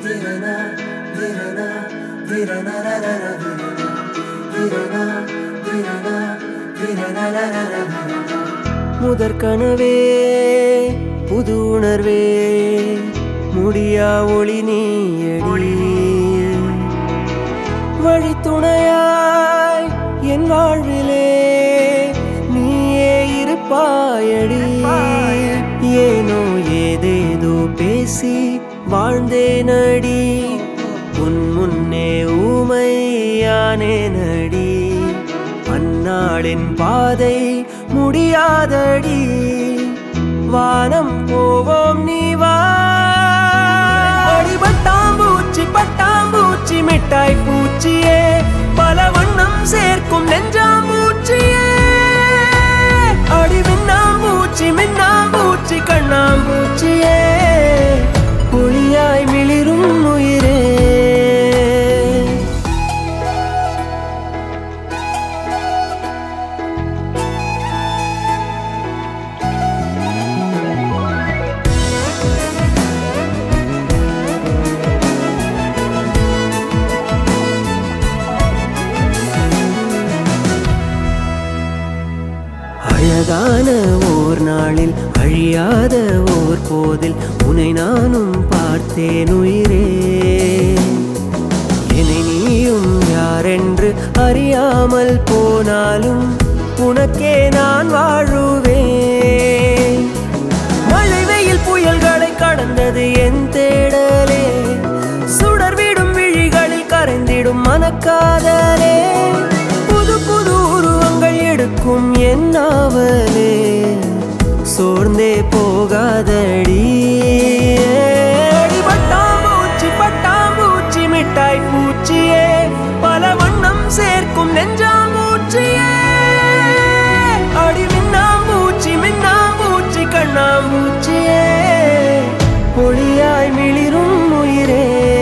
திரனா திரனா திரனரரர திரனா திரனா திரனரரர முதற் கனவே புது உணர்வே முடியா ஒளி நீயடி வழித்துணையாய் என் வாழ்விலே நீயே இருப்பாயடி ஏனோ ஏதேதோ பேசி வாழ்ந்தேனடி உன் முன்னே ஊமையானே நடி அந்நாளின் பாதை முடியாதடி வானம் போவோம் நீ வா அடி பட்டாம்பூச்சி பட்டாம்பூச்சி மிட்டாய் பூச்சியே பல வண்ணம் சேர்க்கும் நெஞ்சாம்பூச்சியே அடி மின்னாம்பூச்சி மின்னாம்பூச்சி கண்ணாம்பூச்சியே ஒளியாய் மிளிரும் உயிரே அழகான ஓர் நாளில் அழியாத ஓர் போதில் உன்னை நானும் பார்த்தேன் உயிரே என்னை நீயும் யாரென்று அறியாமல் போனாலும் உனக்கே நான் வாழுவேன் மழை வெயில் புயல்களை கடந்தது என் தேடலே சுடர்விடும் விழிகளில் கரைந்திடும் மனக்காதலே புது புது உருவங்கள் எடுக்கும் என் நாவலே சோர்ந்தே போகாதடி அடி பட்டாம்பூச்சி பட்டாம்பூச்சி மிட்டாய் பூச்சியே பல வண்ணம் சேர்க்கும் நெஞ்சாம்பூச்சியே அடி மின்னாம்பூச்சி மின்னாம்பூச்சி கண்ணாம்பூச்சியே ஒளியாய் மிளிரும் உயிரே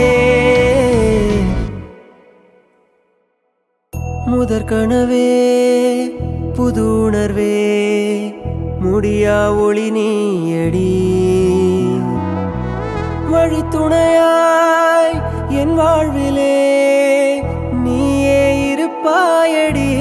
முதற் கனவே புது உணர்வே முடியா ஒளி நீயடி வழித்துணையாய் என் வாழ்விலே நீயே இருப்பாயடி